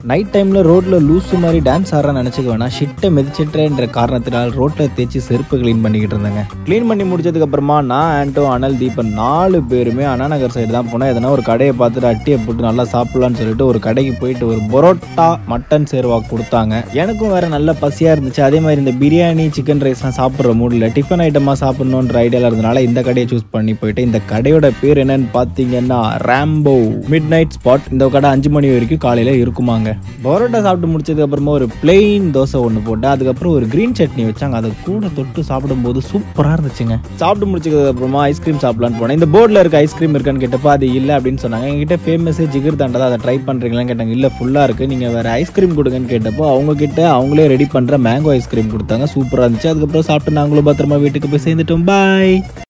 night டைமில் ரோட்டில் லூசு மாதிரி டான்ஸ் ஆடுறான்னு நினச்சிக்க வேணாம் ஷிட்டை மிதிச்சிட்டேன்ற காரணத்தினால் ரோட்டில் தேய்ச்சி செருப்பு க்ளீன் பண்ணிக்கிட்டு இருந்தாங்க க்ளீன் பண்ணி முடிச்சதுக்கு அப்புறமா நான் ஆண்டோ அனல் தீபன் நாலு பேருமே அண்ணா நகர் சைடு தான் போனோம் எதனா ஒரு கடையை பார்த்துட்டு அட்டியை போட்டு நல்லா சாப்பிடலாம்னு சொல்லிட்டு ஒரு கடைக்கு போயிட்டு ஒரு பரோட்டா மட்டன் சேர்வா கொடுத்தாங்க எனக்கும் வேற நல்ல பசியாக இருந்துச்சு அதே மாதிரி இந்த பிரியாணி சிக்கன் ரைஸ்லாம் சாப்பிட்ற மூடில் டிஃபன் ஐட்டமாக சாப்பிடணுன்ற ஐடியாவில் இருந்தனால இந்த கடையை சூஸ் பண்ணி போயிட்டு இந்த கடையோட பேர் என்னன்னு பார்த்தீங்கன்னா ரேம்போ மிட் நைட் ஸ்பாட் இந்த கடை அஞ்சு மணி வரைக்கும் காலையில் இருக்குமாங்க பரோட்டா சாப்பிட்டு முடிச்சதுக்கு அப்புறமா ஒரு பிளெயின் தோசை ஒன்று போட்டேன் அதுக்கப்புறம் ஒரு க்ரீன் சட்னி வச்சாங்க அதை கூட தொட்டு சாப்பிடும்போது சூப்பராக இருந்துச்சுங்க சாப்பிட்டு முடிச்சதுக்கு அப்புறமா ஐஸ்கிரீம் சாப்பிடலான்னு போனேன் இந்த போர்டில் இருக்க ஐஸ்கிரீம் இருக்கான்னு கேட்டப்போ அது இல்லை அப்படின்னு சொன்னாங்க எங்ககிட்ட ஃபேமஸே ஜிகர் தாண்டா அதை ட்ரை பண்ணுறீங்களான்னு கேட்டாங்க இல்லை ஃபுல்லாக இருக்குது நீங்கள் வேறு ஐஸ்கிரீம் கொடுங்கன்னு கேட்டப்போ அவங்க கிட்ட அவங்களே ரெடி பண்ணுற மேங்கோ ஐஸ்கிரீம் கொடுத்தாங்க சூப்பராக இருந்துச்சு அதுக்கப்புறம் சாப்பிட்டு நாங்களும் பத்திரமா வீட்டுக்கு போய் சேர்ந்துட்டோம் பாய்